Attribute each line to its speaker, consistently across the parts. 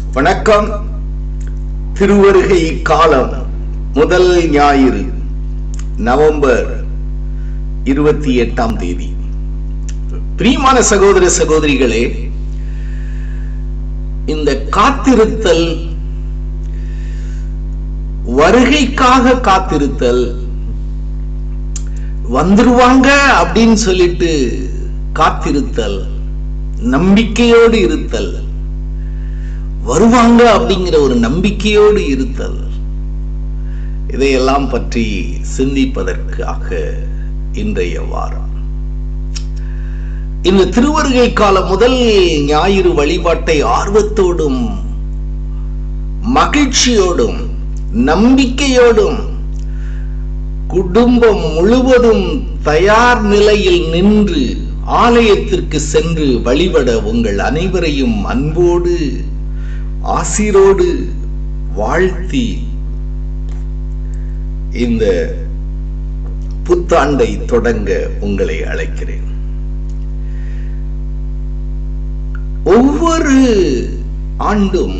Speaker 1: வணக்கம் திருவருகை காலம் முதல் ஞாயிறு நவம்பர் இருபத்தி எட்டாம் தேதி பிரியமான சகோதர சகோதரிகளே இந்த காத்திருத்தல் வருகைக்காக காத்திருத்தல் வந்துருவாங்க அப்படின்னு சொல்லிட்டு காத்திருத்தல் நம்பிக்கையோடு இருத்தல் வருவாங்க அப்படிங்கிற ஒரு நம்பிக்கையோடு இருத்தல் இதையெல்லாம் பற்றி சிந்திப்பதற்காக இன்றைய வாரம் இந்த திருவருகை கால முதல் ஞாயிறு வழிபாட்டை ஆர்வத்தோடும் மகிழ்ச்சியோடும் நம்பிக்கையோடும் குடும்பம் முழுவதும் தயார் நிலையில் நின்று ஆலயத்திற்கு சென்று வழிபட உங்கள் அனைவரையும் அன்போடு ஆசிரோடு வாழ்த்தி இந்த புத்தாண்டை தொடங்க உங்களை அழைக்கிறேன் ஒவ்வொரு ஆண்டும்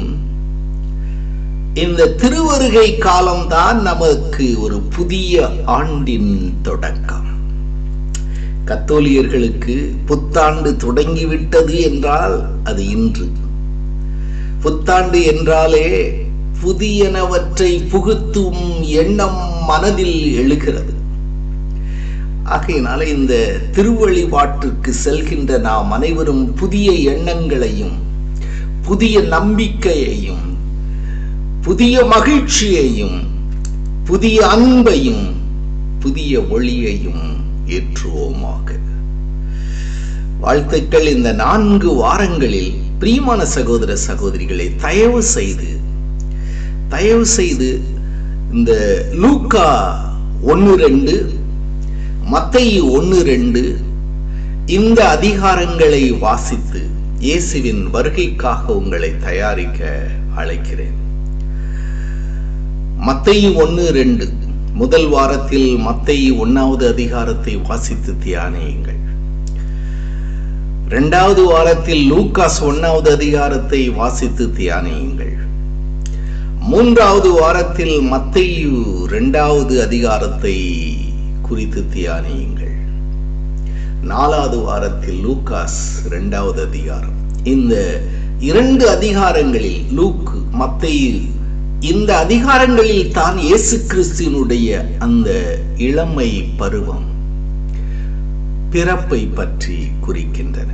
Speaker 1: இந்த திருவருகை காலம்தான் நமக்கு ஒரு புதிய ஆண்டின் தொடக்கம் கத்தோலியர்களுக்கு புத்தாண்டு தொடங்கிவிட்டது என்றால் அது இன்று புத்தாண்டு என்றாலே புதியனவற்றை புகுத்தும் எண்ணம் மனதில் எழுகிறது ஆகையினால இந்த திருவழிபாட்டிற்கு செல்கின்ற நாம் அனைவரும் புதிய எண்ணங்களையும் புதிய நம்பிக்கையையும் புதிய மகிழ்ச்சியையும் புதிய அன்பையும் புதிய ஒளியையும் ஏற்றுவோமாக வாழ்த்துக்கள் இந்த நான்கு வாரங்களில் பிரியமான சகோதர சகோதரிகளை தயவு செய்து தயவு செய்து இந்த லூக்கா ஒன்று ரெண்டு மத்தையு ஒன்று ரெண்டு இந்த அதிகாரங்களை வாசித்து இயேசுவின் வருகைக்காக உங்களை தயாரிக்க அழைக்கிறேன் மத்தையு ஒன்று ரெண்டு முதல் வாரத்தில் மத்தையு ஒன்னாவது அதிகாரத்தை வாசித்து தியானியுங்கள் இரண்டாவது வாரத்தில் லூக்காஸ் ஒன்னாவது அதிகாரத்தை வாசித்து தியானியுங்கள் மூன்றாவது வாரத்தில் மத்தையு இரண்டாவது அதிகாரத்தை குறித்து தியானியுங்கள் நாலாவது வாரத்தில் லூக்காஸ் இரண்டாவது அதிகாரம் இந்த இரண்டு அதிகாரங்களில் லூக் மத்தையு இந்த அதிகாரங்களில் தான் இயேசு கிறிஸ்துவனுடைய அந்த இளமை பருவம் பிறப்பை பற்றி குறிக்கின்றன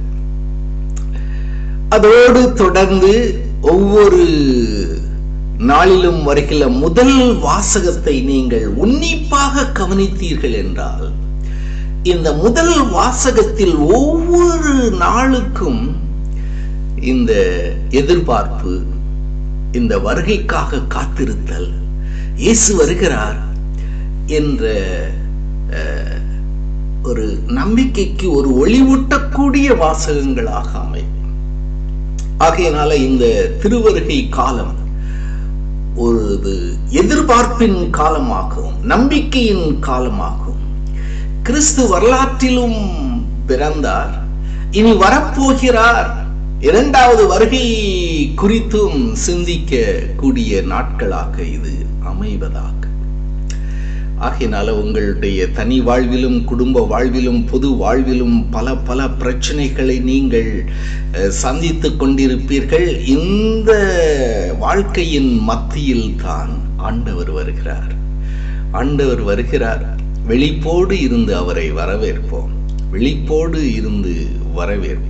Speaker 1: அதோடு தொடர்ந்து ஒவ்வொரு நாளிலும் வருகிற முதல் வாசகத்தை நீங்கள் உன்னிப்பாக கவனித்தீர்கள் என்றால் இந்த முதல் வாசகத்தில் ஒவ்வொரு நாளுக்கும் இந்த எதிர்பார்ப்பு இந்த வருகைக்காக காத்திருத்தல் இயேசு வருகிறார் என்ற ஒரு நம்பிக்கைக்கு ஒரு ஒளிவூட்டக்கூடிய வாசகங்களாக அமையும் ஆகையினால இந்த திருவருகை காலம் ஒரு எதிர்பார்ப்பின் காலமாகவும் நம்பிக்கையின் காலமாகும் கிறிஸ்து வரலாற்றிலும் பிறந்தார் இனி வரப்போகிறார் இரண்டாவது வருகை குறித்தும் சிந்திக்க கூடிய நாட்களாக இது அமைவதாக ஆகையினால உங்களுடைய தனி வாழ்விலும் குடும்ப வாழ்விலும் பொது வாழ்விலும் பல பல பிரச்சனைகளை நீங்கள் சந்தித்து கொண்டிருப்பீர்கள் இந்த வாழ்க்கையின் மத்தியில் தான் ஆண்டவர் வருகிறார் ஆண்டவர் வருகிறார் வெளிப்போடு இருந்து அவரை வரவேற்போம் வெளிப்போடு இருந்து வரவேற்போம்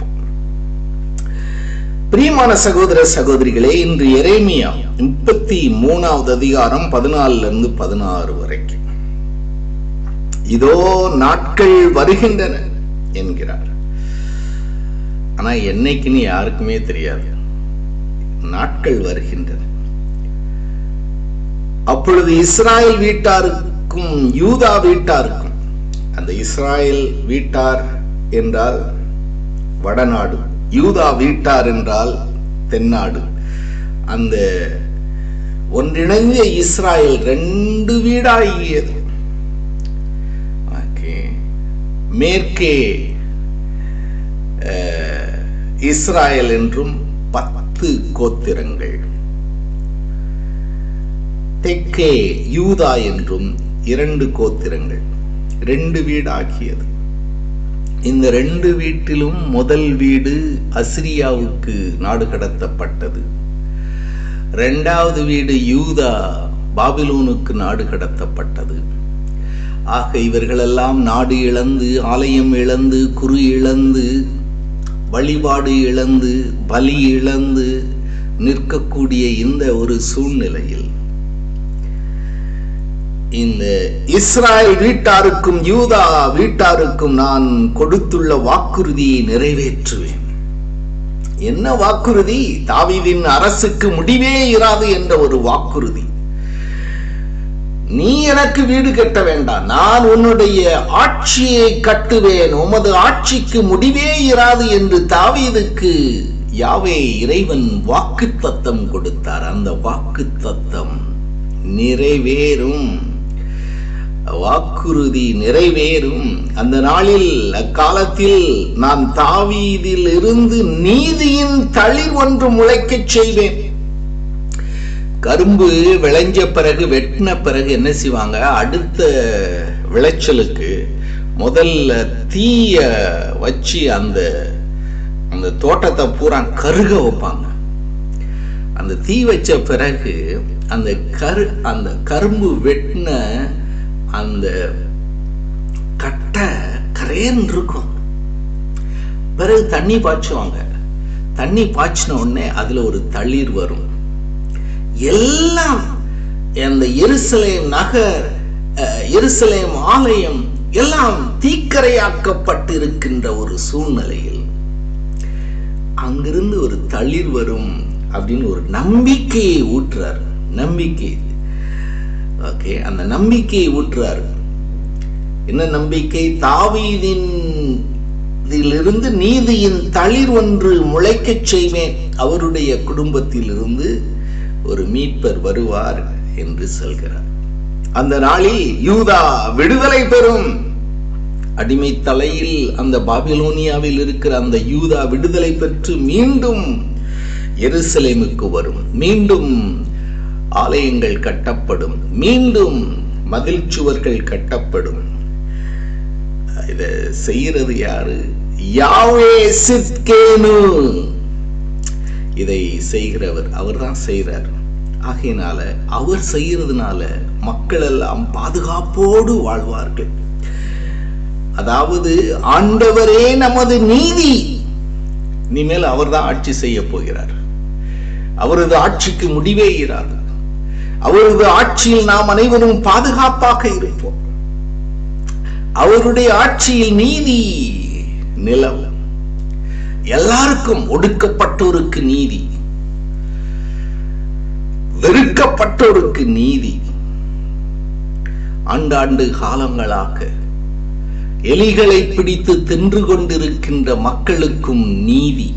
Speaker 1: பிரியமான சகோதர சகோதரிகளே இன்று எரேமியா முப்பத்தி மூணாவது அதிகாரம் பதினாலுல இருந்து பதினாறு வரைக்கும் இதோ நாட்கள் வருகின்றன என்கிறார் ஆனா என்னைக்குன்னு யாருக்குமே தெரியாது நாட்கள் வருகின்றன அப்பொழுது இஸ்ராயல் வீட்டாருக்கும் யூதா வீட்டாருக்கும் அந்த இஸ்ராயல் வீட்டார் என்றால் வடநாடு யூதா வீட்டார் என்றால் தென்னாடு அந்த ஒன்றிணைந்த இஸ்ராயல் ரெண்டு வீடாகியது மேற்கே இஸ்ராயல் என்றும் பத்து பத்து கோத்திரங்கள் தெற்கே யூதா என்றும் இரண்டு கோத்திரங்கள் ரெண்டு வீடாக்கியது இந்த ரெண்டு வீட்டிலும் முதல் வீடு அசிரியாவுக்கு நாடு கடத்தப்பட்டது இரண்டாவது வீடு யூதா பாபிலோனுக்கு நாடு கடத்தப்பட்டது ஆக இவர்களெல்லாம் நாடு இழந்து ஆலயம் இழந்து குரு இழந்து வழிபாடு இழந்து பலி இழந்து நிற்கக்கூடிய இந்த ஒரு சூழ்நிலையில் இந்த இஸ்ராயல் வீட்டாருக்கும் யூதா வீட்டாருக்கும் நான் கொடுத்துள்ள வாக்குறுதியை நிறைவேற்றுவேன் என்ன வாக்குறுதி தாவீதின் அரசுக்கு முடிவே இராது என்ற ஒரு வாக்குறுதி நீ எனக்கு வீடு கட்ட வேண்டாம் நான் உன்னுடைய ஆட்சியை கட்டுவேன் உமது ஆட்சிக்கு முடிவே இராது என்று தாவீதுக்கு யாவே இறைவன் வாக்கு தத்தம் கொடுத்தார் அந்த வாக்கு தத்தம் நிறைவேறும் வாக்குறுதி நிறைவேறும் அந்த நாளில் அக்காலத்தில் நான் தாவீதில் இருந்து நீதியின் தளிர் ஒன்று முளைக்கச் செய்வேன் கரும்பு விளைஞ்ச பிறகு வெட்டின பிறகு என்ன செய்வாங்க அடுத்த விளைச்சலுக்கு முதல்ல தீய வச்சு அந்த அந்த தோட்டத்தை பூரா கருக வைப்பாங்க அந்த தீ வச்ச பிறகு அந்த கரு அந்த கரும்பு வெட்டின அந்த கட்டை கரேன்னு இருக்கும் பிறகு தண்ணி பாய்ச்சுவாங்க தண்ணி பாய்ச்சின உடனே அதுல ஒரு தளிர் வரும் எல்லாம் அந்த எருசலேம் நகர் எருசலேம் ஆலயம் எல்லாம் தீக்கரையாக்கப்பட்டிருக்கின்ற ஒரு சூழ்நிலையில் அங்கிருந்து ஒரு தளிர் வரும் அப்படின்னு ஒரு நம்பிக்கையை ஊற்றுறார் நம்பிக்கை ஓகே அந்த நம்பிக்கையை ஊற்றுறார் என்ன நம்பிக்கை தாவீதின் இதிலிருந்து நீதியின் தளிர் ஒன்று முளைக்கச் செய்வேன் அவருடைய குடும்பத்திலிருந்து ஒரு மீட்பர் வருவார் என்று சொல்கிறார் அந்த நாளில் யூதா விடுதலை பெறும் அடிமை தலையில் அந்த பாபிலோனியாவில் இருக்கிற அந்த யூதா விடுதலை பெற்று மீண்டும் எருசலேமுக்கு வரும் மீண்டும் ஆலயங்கள் கட்டப்படும் மீண்டும் மதில் சுவர்கள் கட்டப்படும் இத செய்யறது யாரு யாவே சித்கேனு இதை செய்கிறவர் அவர் தான் செய்கிறார் ஆகையினால அவர் செய்யறதுனால மக்கள் எல்லாம் பாதுகாப்போடு வாழ்வார்கள் அதாவது ஆண்டவரே நமது நீதி இனிமேல் அவர் தான் ஆட்சி செய்ய போகிறார் அவரது ஆட்சிக்கு முடிவே இராது அவரது ஆட்சியில் நாம் அனைவரும் பாதுகாப்பாக இருப்போம் அவருடைய ஆட்சியில் நீதி நிலவும் எல்லாருக்கும் ஒடுக்கப்பட்டோருக்கு நீதி வெறுக்கப்பட்டோருக்கு நீதி ஆண்டாண்டு காலங்களாக எலிகளை பிடித்து தின்று கொண்டிருக்கின்ற மக்களுக்கும் நீதி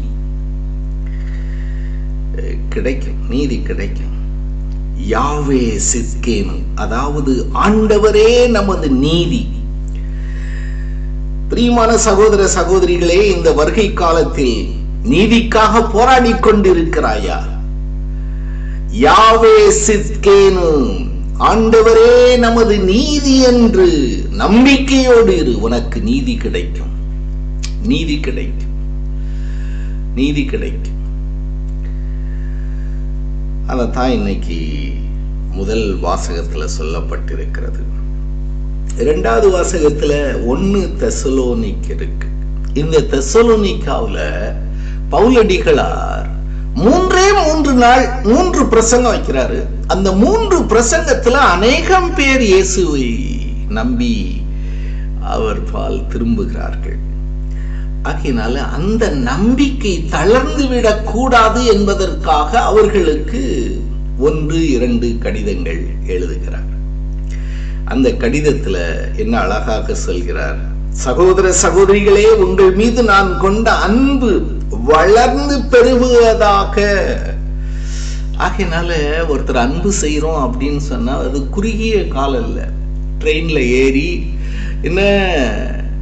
Speaker 1: கிடைக்கும் நீதி கிடைக்கும் யாவே சித்கேனு அதாவது ஆண்டவரே நமது நீதி பிரியமான சகோதர சகோதரிகளே இந்த வருகை காலத்தில் நீதிக்காக போராடி கொண்டிருக்கிறாயா யாவே சித்கேனு ஆண்டவரே நமது நீதி என்று நம்பிக்கையோடு இரு உனக்கு நீதி கிடைக்கும் நீதி கிடைக்கும் நீதி கிடைக்கும் அதைத்தான் இன்னைக்கு முதல் வாசகத்துல சொல்லப்பட்டிருக்கிறது இரண்டாவது வாசகத்துல ஒன்னு தெசலோனிக் இருக்கு இந்த தெசலோனிக்காவுல பவுலடிகளார் மூன்றே மூன்று நாள் மூன்று பிரசங்கம் வைக்கிறாரு அந்த மூன்று பிரசங்கத்துல அநேகம் பேர் இயேசுவை நம்பி அவர் பால் திரும்புகிறார்கள் ஆகையினால அந்த நம்பிக்கை தளர்ந்து விடக்கூடாது என்பதற்காக அவர்களுக்கு ஒன்று இரண்டு கடிதங்கள் எழுதுகிறார் அந்த கடிதத்துல என்ன அழகாக சொல்கிறார் சகோதர சகோதரிகளே உங்கள் மீது நான் கொண்ட அன்பு வளர்ந்து பெருகுவதாக ஆகையினால ஒருத்தர் அன்பு செய்யறோம் அப்படின்னு சொன்னா அது குறுகிய காலம் இல்லை ட்ரெயின்ல ஏறி என்ன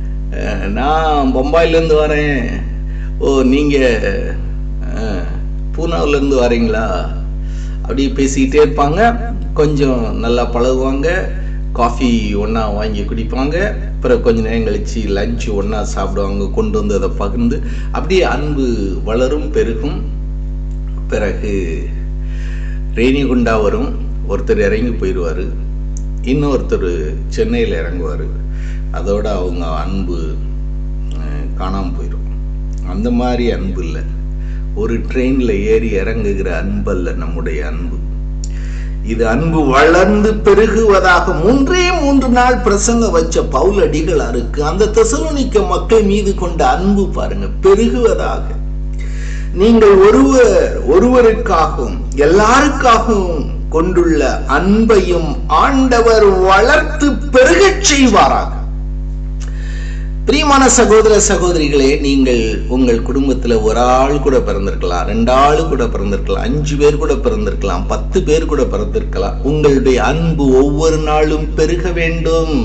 Speaker 1: நான் பம்பாயிலேருந்து வரேன் ஓ நீங்க பூனாவுல இருந்து வரீங்களா அப்படியே பேசிக்கிட்டே இருப்பாங்க கொஞ்சம் நல்லா பழகுவாங்க காஃபி ஒன்றா வாங்கி குடிப்பாங்க பிறகு கொஞ்ச நேரம் கழிச்சு லஞ்ச் ஒன்றா சாப்பிடுவாங்க கொண்டு வந்து அதை பகிர்ந்து அப்படியே அன்பு வளரும் பெருகும் பிறகு ரேணிகுண்டா வரும் ஒருத்தர் இறங்கி போயிடுவார் இன்னொருத்தர் சென்னையில் இறங்குவார் அதோட அவங்க அன்பு அஹ், காணாம போயிடும் அந்த மாதிரி அன்பு இல்லை ஒரு ட்ரெயினில் ஏறி இறங்குகிற அன்பல்ல நம்முடைய அன்பு இது அன்பு வளர்ந்து பெருகுவதாக மூன்றே மூன்று நாள் பிரசங்க வச்ச பவுல் அடிகளாருக்கு அந்த தெசலோனிக்க மக்கள் மீது கொண்ட அன்பு பாருங்க பெருகுவதாக நீங்கள் ஒருவர் ஒருவருக்காகவும் எல்லாருக்காகவும் கொண்டுள்ள அன்பையும் ஆண்டவர் வளர்த்து பெருகச் செய்வாராக பிரியமான சகோதர சகோதரிகளே நீங்கள் உங்கள் குடும்பத்துல ஒரு ஆள் கூட பிறந்திருக்கலாம் ரெண்டு ஆள் கூட பிறந்திருக்கலாம் அஞ்சு பேர் கூட பிறந்திருக்கலாம் பத்து பேர் கூட பிறந்திருக்கலாம் உங்களுடைய அன்பு ஒவ்வொரு நாளும் பெருக வேண்டும்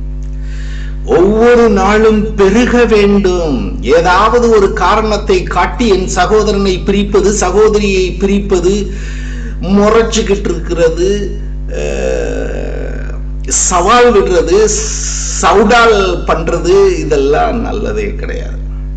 Speaker 1: ஒவ்வொரு நாளும் பெருக வேண்டும் ஏதாவது ஒரு காரணத்தை காட்டி என் சகோதரனை பிரிப்பது சகோதரியை பிரிப்பது முறைச்சுக்கிட்டு இருக்கிறது அஹ், சவால் விடுறது சவுடால் பண்றது இதெல்லாம் நல்லதே கிடையாது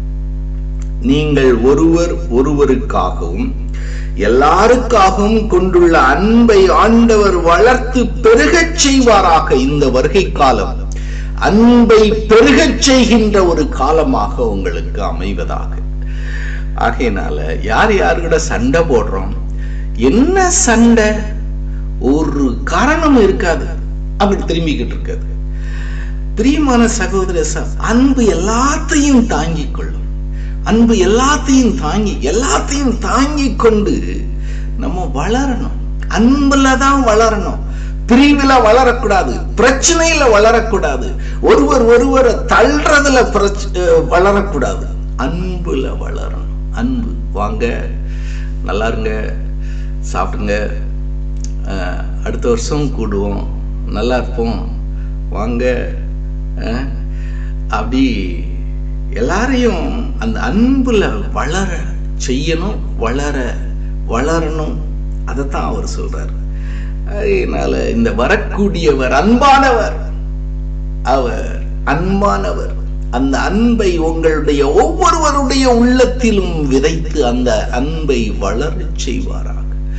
Speaker 1: நீங்கள் ஒருவர் ஒருவருக்காகவும் எல்லாருக்காகவும் கொண்டுள்ள அன்பை ஆண்டவர் வளர்த்து பெருகச் செய்வாராக இந்த வருகை காலம் அன்பை பெருகச் செய்கின்ற ஒரு காலமாக உங்களுக்கு அமைவதாக ஆகையினால யார் யார் கூட சண்டை போடுறோம் என்ன சண்டை ஒரு காரணம் இருக்காது அப்படி திரும்பிக்கிட்டு இருக்காது பிரியமான சகோதர ச- அன்பு எல்லாத்தையும் தாங்கிக் கொள்ளும் அன்பு எல்லாத்தையும் தாங்கி எல்லாத்தையும் தாங்கி கொண்டு நம்ம வளரணும் அன்புல தான் வளரணும் பிரிவுல வளரக்கூடாது பிரச்சனையில வளரக்கூடாது ஒருவர் ஒருவரை தள்ளுறதுல பிரச்ச- அஹ் வளரக்கூடாது அன்புல வளரணும் அன்பு வாங்க நல்லா இருங்க சாப்பிடுங்க அஹ், அடுத்த வருஷம் கூடுவோம் நல்லா இருப்போம் வாங்க அஹ், அப்படி எல்லாரையும் அந்த அன்புல வளர செய்யணும் வளர வளரணும் அதைத்தான் அவர் சொல்றார் அதனால இந்த வரக்கூடியவர் அன்பானவர் அவர் அன்பானவர் அந்த அன்பை உங்களுடைய ஒவ்வொருவருடைய உள்ளத்திலும் விதைத்து அந்த அன்பை வளரச் செய்வாராக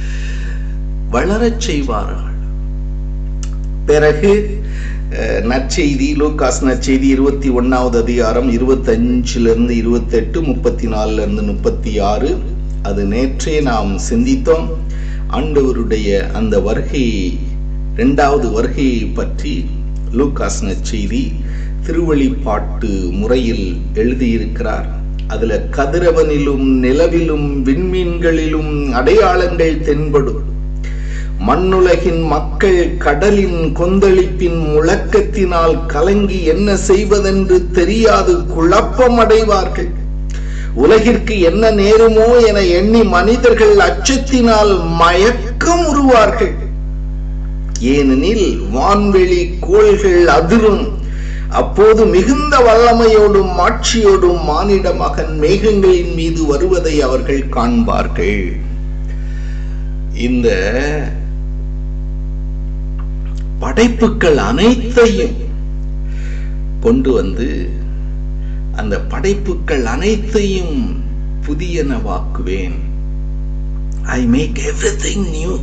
Speaker 1: வளரச் செய்வார்கள் பிறகு அஹ், நற்செய்தி லூக்காஸ் நற்செய்தி இருபத்தி ஒன்னாவது அதிகாரம் இருபத்தஞ்சுல இருந்து இருபத்தெட்டு முப்பத்தி நாலுல இருந்து முப்பத்தி ஆறு அது நேற்றே நாம் சிந்தித்தோம் ஆண்டவருடைய அந்த வருகை இரண்டாவது வருகையை பற்றி லூக்காஸ் நற்செய்தி திருவழிப்பாட்டு முறையில் எழுதியிருக்கிறார் அதுல கதிரவனிலும் நிலவிலும் விண்மீன்களிலும் அடையாளங்கள் தென்படும் மண்ணுலகின் மக்கள் கடலின் கொந்தளிப்பின் முழக்கத்தினால் கலங்கி என்ன செய்வதென்று தெரியாது குழப்பமடைவார்கள் உலகிற்கு என்ன நேருமோ என எண்ணி மனிதர்கள் அச்சத்தினால் மயக்கம் உருவார்கள் ஏனெனில் வான்வெளி கோள்கள் அதிரும் அப்போது மிகுந்த வல்லமையோடும் மாட்சியோடும் மானிட மகன் மேகங்களின் மீது வருவதை அவர்கள் காண்பார்கள் இந்த படைப்புகள் அனைத்தையும் கொண்டு வந்து அந்த படைப்புகள் அனைத்தையும் புதியனவாக்குவேன் I make everything new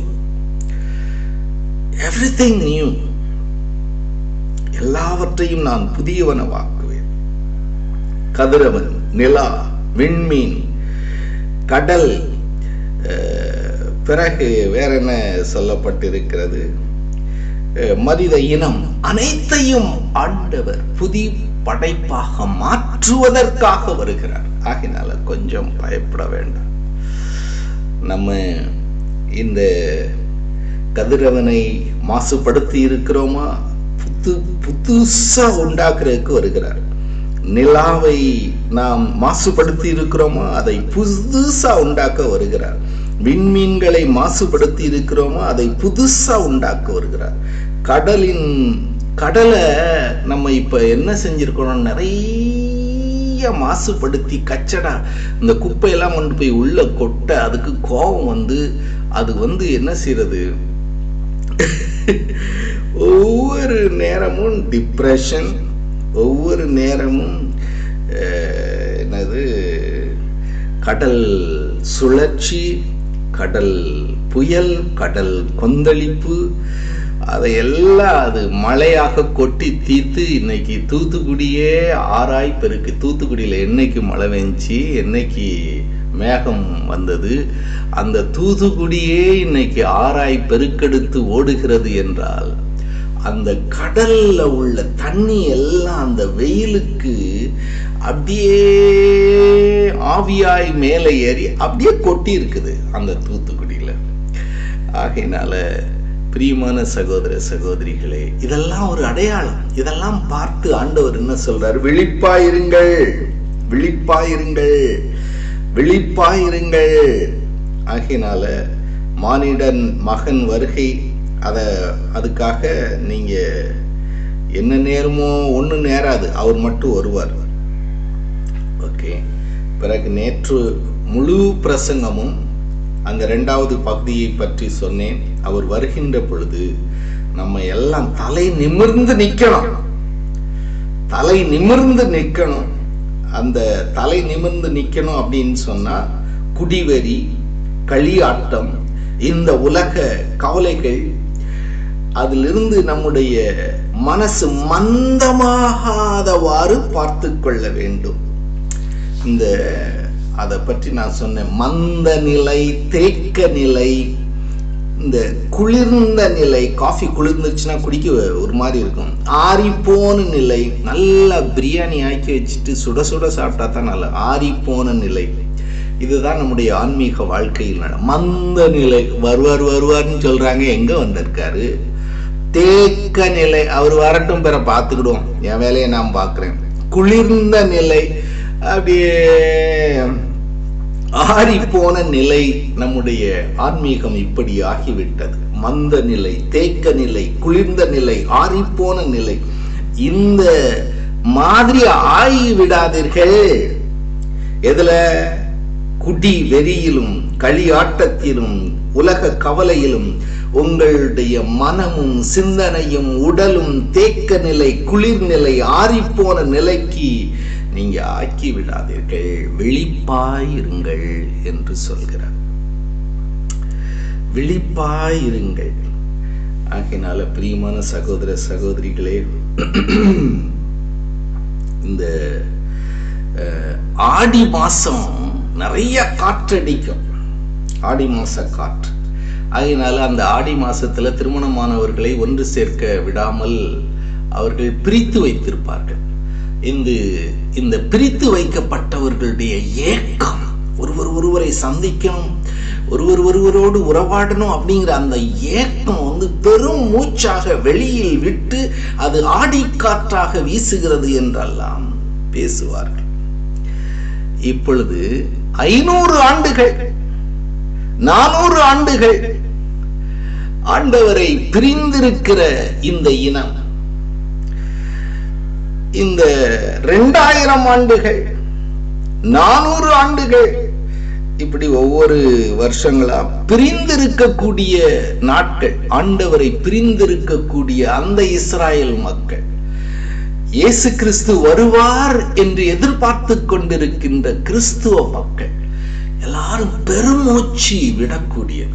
Speaker 1: everything new எல்லாவற்றையும் நான் புதியவனவாக்குவேன் கதிரவன் நிலா விண்மீன் கடல் அஹ், பிறகு வேற என்ன சொல்லப்பட்டிருக்கிறது அஹ், மனித இனம் அனைத்தையும் ஆண்டவர் புதி படைப்பாக மாற்றுவதற்காக வருகிறார் ஆகினால கொஞ்சம் பயப்பட வேண்டாம் நம்ம இந்த கதிரவனை மாசுபடுத்தி இருக்கிறோமா புத்து புதுசா உண்டாக்குறதுக்கு வருகிறார் நிலாவை நாம் மாசுபடுத்தி இருக்கிறோமா அதை புதுசா உண்டாக்க வருகிறார் விண்மீன்களை மாசுபடுத்தி இருக்கிறோமா அதை புதுசா உண்டாக்க வருகிறார் கடலின் கடலை நம்ம இப்ப என்ன செஞ்சிருக்கிறோம் நிறைய நிறைய மாசுபடுத்தி கச்சடா இந்த குப்பையெல்லாம் கொண்டு போய் உள்ள கொட்ட அதுக்கு கோபம் வந்து அது வந்து என்ன செய்யறது ஒவ்வொரு நேரமும் டிப்ரெஷன் ஒவ்வொரு நேரமும் அஹ், என்னது கடல் சுழற்சி கடல் புயல் கடல் கொந்தளிப்பு அதையெல்லாம் அது மழையாக கொட்டி தீர்த்து இன்னைக்கு தூத்துக்குடியே ஆறாய் பெருக்கு தூத்துக்குடியில் என்னைக்கு மழை பெஞ்சி என்னைக்கு மேகம் வந்தது அந்த தூத்துக்குடியே இன்னைக்கு ஆறாய் பெருக்கெடுத்து ஓடுகிறது என்றால் அந்த கடல்ல உள்ள தண்ணி எல்லாம் அந்த வெயிலுக்கு அப்படியே ஆவியாய் மேலே ஏறி அப்படியே கொட்டி இருக்குது அந்த தூத்துக்குடியில ஆகையினால பிரியமான சகோதர சகோதரிகளே இதெல்லாம் ஒரு அடையாளம் இதெல்லாம் பார்த்து ஆண்டவர் என்ன சொல்றார் விழிப்பாயிருங்கள் விழிப்பாயிருங்கள் விழிப்பாயிருங்கள் ஆகையினால மானிடன் மகன் வருகை அத அதுக்காக நீங்க என்ன நேரமோ ஒண்ணு நேராது அவர் மட்டும் வருவார் ஓகே பிறகு நேற்று முழு பிரசங்கமும் அந்த ரெண்டாவது பகுதியை பற்றி சொன்னேன் அவர் வருகின்ற பொழுது நம்ம எல்லாம் தலை நிமிர்ந்து நிக்கணும் தலை நிமிர்ந்து நிக்கணும் அந்த தலை நிமிர்ந்து நிக்கணும் அப்படின்னு சொன்னா குடிவெறி களியாட்டம் இந்த உலக கவலைகள் அதிலிருந்து நம்முடைய மனசு மந்தமாகாதவாறு பார்த்து கொள்ள வேண்டும் இந்த அதை பற்றி நான் சொன்னேன் மந்த நிலை தேக்க நிலை இந்த குளிர்ந்த நிலை காஃபி குளிர்ந்துச்சுன்னா குடிக்க ஒரு மாதிரி இருக்கும் ஆறிப்போன நிலை நல்லா பிரியாணி ஆக்கி வச்சுட்டு சுட சுட சாப்பிட்டா தான் நல்லா ஆறிப்போன நிலை இதுதான் நம்முடைய ஆன்மீக வாழ்க்கையில் நட மந்த நிலை வருவார் வருவார்னு சொல்றாங்க எங்க வந்திருக்காரு தேக்க நிலை அவர் வரட்டும் பிற பார்த்துக்கிடுவோம் என் வேலையை நான் பார்க்கிறேன் குளிர்ந்த நிலை அப்படியே ஆறி போன நிலை நம்முடைய ஆன்மீகம் இப்படி ஆகிவிட்டது மந்த நிலை தேக்க நிலை குளிர்ந்த நிலை ஆறி போன நிலை இந்த மாதிரி ஆகி விடாதீர்கள் எதுல குடி வெறியிலும் களியாட்டத்திலும் உலக கவலையிலும் உங்களுடைய மனமும் சிந்தனையும் உடலும் தேக்க நிலை குளிர்நிலை ஆறிப்போன நிலைக்கு நீங்க ஆக்கி விடாதீர்கள் விழிப்பாயிருங்கள் என்று சொல்கிறார் விழிப்பாயிருங்கள் ஆகையினால பிரியமான சகோதர சகோதரிகளே இந்த அஹ், ஆடி மாசம் நிறைய காற்றடிக்கும் ஆடி மாச காற்று அதனால அந்த ஆடி மாசத்துல திருமணமானவர்களை ஒன்று சேர்க்க விடாமல் அவர்கள் பிரித்து வைத்திருப்பார்கள் இந்த இந்த பிரித்து வைக்கப்பட்டவர்களுடைய ஏக்கம் ஒருவர் ஒருவரை சந்திக்கணும் ஒருவர் ஒருவரோடு உறவாடணும் அப்படிங்கிற அந்த ஏக்கம் வந்து பெரும் மூச்சாக வெளியில் விட்டு அது ஆடிக்காற்றாக வீசுகிறது என்றெல்லாம் பேசுவார்கள் இப்பொழுது ஐநூறு ஆண்டுகள் நானூறு ஆண்டுகள் ஆண்டவரை பிரிந்திருக்கிற இந்த இனம் இந்த ரெண்டாயிரம் ஆண்டுகள் நானூறு ஆண்டுகள் இப்படி ஒவ்வொரு வருஷங்களா பிரிந்திருக்கக்கூடிய நாட்கள் ஆண்டவரை பிரிந்திருக்கக்கூடிய அந்த இஸ்ராயல் மக்கள் இயேசு கிறிஸ்து வருவார் என்று எதிர்பார்த்து கொண்டிருக்கின்ற கிறிஸ்துவ மக்கள் எல்லாரும் பெருமூச்சு விடக்கூடியது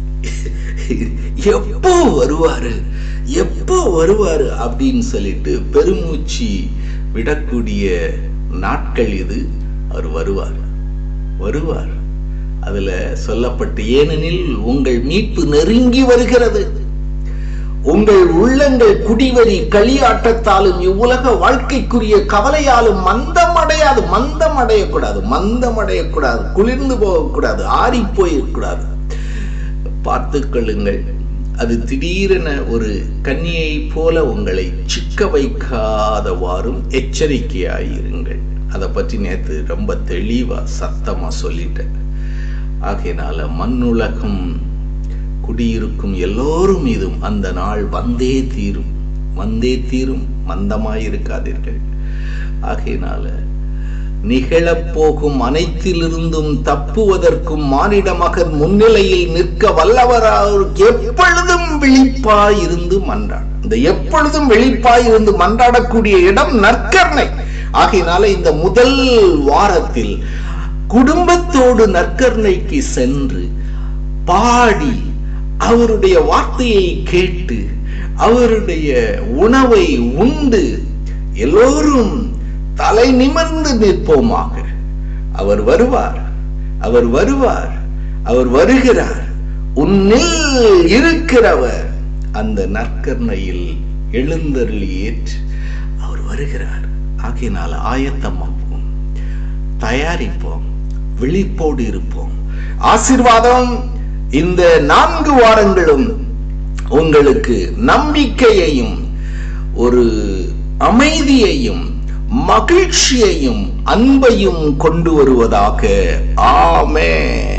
Speaker 1: எப்போ வருவாரு எப்போ வருவாரு அப்படின்னு சொல்லிட்டு பெருமூச்சு விடக்கூடிய நாட்கள் இது அவர் வருவார் வருவார் அதுல சொல்லப்பட்டு ஏனெனில் உங்கள் மீட்பு நெருங்கி வருகிறது உங்கள் உள்ளங்கள் குடிவரி களியாட்டத்தாலும் இவ்வுலக வாழ்க்கைக்குரிய கவலையாலும் மந்தம் அடையாது மந்தம் அடையக்கூடாது மந்தம் அடையக்கூடாது குளிர்ந்து போகக்கூடாது ஆறி போயிடக்கூடாது பார்த்து கொள்ளுங்கள் அது திடீரென ஒரு கன்னியை போல உங்களை சிக்க வைக்காதவாறும் எச்சரிக்கையாயிருங்கள் அதை பற்றி நேற்று ரொம்ப தெளிவா சத்தமா சொல்லிட்டேன் ஆகையினால மண்ணுலகம் குடியிருக்கும் எல்லோரும் மீதும் அந்த நாள் வந்தே தீரும் வந்தே தீரும் மந்தமாயிருக்காதீர்கள் ஆகையினால நிகழப்போகும் அனைத்திலிருந்தும் தப்புவதற்கும் மானிட மகன் முன்னிலையில் நிற்க வல்லவராக எப்பொழுதும் விழிப்பாய் இருந்து மன்றாட இந்த எப்பொழுதும் விழிப்பாய் இருந்து மன்றாடக்கூடிய இடம் நற்கர்ணை ஆகையினால இந்த முதல் வாரத்தில் குடும்பத்தோடு நற்கர்ணைக்கு சென்று பாடி அவருடைய வார்த்தையை கேட்டு அவருடைய உணவை உண்டு எல்லோரும் தலை நிமிர்ந்து நிற்போமாக அவர் வருவார் அவர் வருவார் அவர் வருகிறார் உன்னில் இருக்கிறவர் அந்த நற்கர்ணையில் எழுந்தருளி ஏற்று அவர் வருகிறார் ஆகையினால் ஆயத்தமாப்போம் தயாரிப்போம் விழிப்போடு இருப்போம் ஆசிர்வாதம் இந்த நான்கு வாரங்களும் உங்களுக்கு நம்பிக்கையையும் ஒரு அமைதியையும் மகிழ்ச்சியையும் அன்பையும் கொண்டு வருவதாக ஆமே